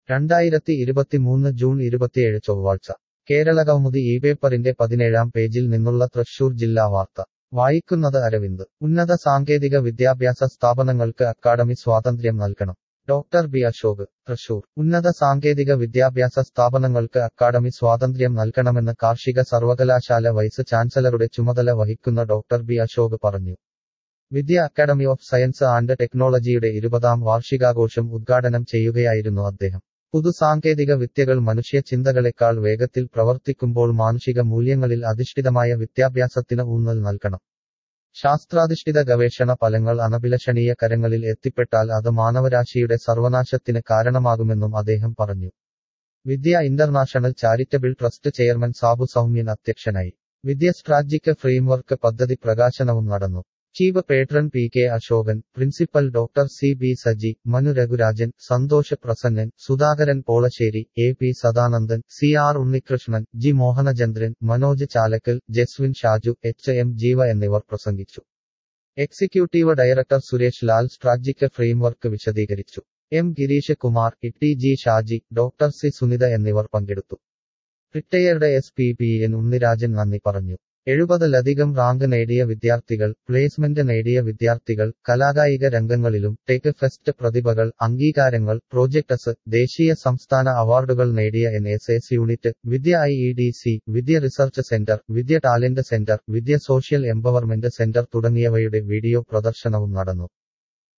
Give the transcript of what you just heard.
രണ്ടായിരത്തി ഇരുപത്തിമൂന്ന് ജൂൺ ഇരുപത്തിയേഴ് ചൊവ്വാഴ്ച കേരളകൗമുദി ഈ പേപ്പറിന്റെ പതിനേഴാം പേജിൽ നിന്നുള്ള തൃശൂർ ജില്ലാ വാർത്ത വായിക്കുന്നത് അരവിന്ദ് ഉന്നത സാങ്കേതിക വിദ്യാഭ്യാസ സ്ഥാപനങ്ങൾക്ക് അക്കാഡമി സ്വാതന്ത്ര്യം നൽകണം ഡോക്ടർ ബി അശോക് തൃശൂർ ഉന്നത സാങ്കേതിക വിദ്യാഭ്യാസ സ്ഥാപനങ്ങൾക്ക് അക്കാഡമി സ്വാതന്ത്ര്യം നൽകണമെന്ന് കാർഷിക സർവകലാശാല വൈസ് ചാൻസലറുടെ ചുമതല വഹിക്കുന്ന ഡോക്ടർ ബി അശോക് പറഞ്ഞു Vidya academy of science and ടെക്നോളജിയുടെ ഇരുപതാം വാർഷികാഘോഷം ഉദ്ഘാടനം ചെയ്യുകയായിരുന്നു അദ്ദേഹം പുതുസാങ്കേതിക വിദ്യകൾ മനുഷ്യ ചിന്തകളെക്കാൾ വേഗത്തിൽ പ്രവർത്തിക്കുമ്പോൾ മാനുഷിക മൂല്യങ്ങളിൽ അധിഷ്ഠിതമായ വിദ്യാഭ്യാസത്തിന് ഊന്നൽ നൽകണം ശാസ്ത്രാധിഷ്ഠിത ഗവേഷണ ഫലങ്ങൾ അനഭിലഷണീയ കരങ്ങളിൽ എത്തിപ്പെട്ടാൽ അത് മാനവരാശിയുടെ സർവനാശത്തിന് കാരണമാകുമെന്നും അദ്ദേഹം പറഞ്ഞു Vidya international charitable trust chairman Sabu Soumyan അധ്യക്ഷനായി വിദ്യ സ്ട്രാറ്റജിക് ഫ്രെയിംവർക്ക് പദ്ധതി പ്രകാശനവും നടന്നു chief patron P K Ashokan principal doctor C B Saji Manu Raghurajan Santhosh Prasannan Sudhakaran Polassery A P Sadanandan C R Unnikrishnan G Mohanachandran Manoj Chalakkal Jaswin Shaju H M Jeeva എന്നിവർ പ്രസംഗിച്ചു executive director Suresh Lal strategic framework വിശദീകരിച്ചു M Girish Kumar T G Shaji doctor C Sunitha എന്നിവർ പങ്കെടുത്തു retired S P P N Unnirajan നന്ദി പറഞ്ഞു എഴുപതിലധികം റാങ്ക് നേടിയ വിദ്യാർത്ഥികൾ പ്ലേസ്മെന്റ് നേടിയ വിദ്യാർത്ഥികൾ കലാകായിക രംഗങ്ങളിലും ടെക് ഫെസ്റ്റ് പ്രതിഭകൾ അംഗീകാരങ്ങൾ പ്രോജക്ടസ് ദേശീയ സംസ്ഥാന അവാർഡുകൾ നേടിയ N S S unit Vidya I E D C Vidya research centre Vidya talent centre Vidya social empowerment centre തുടങ്ങിയവയുടെ വീഡിയോ പ്രദർശനവും നടന്നു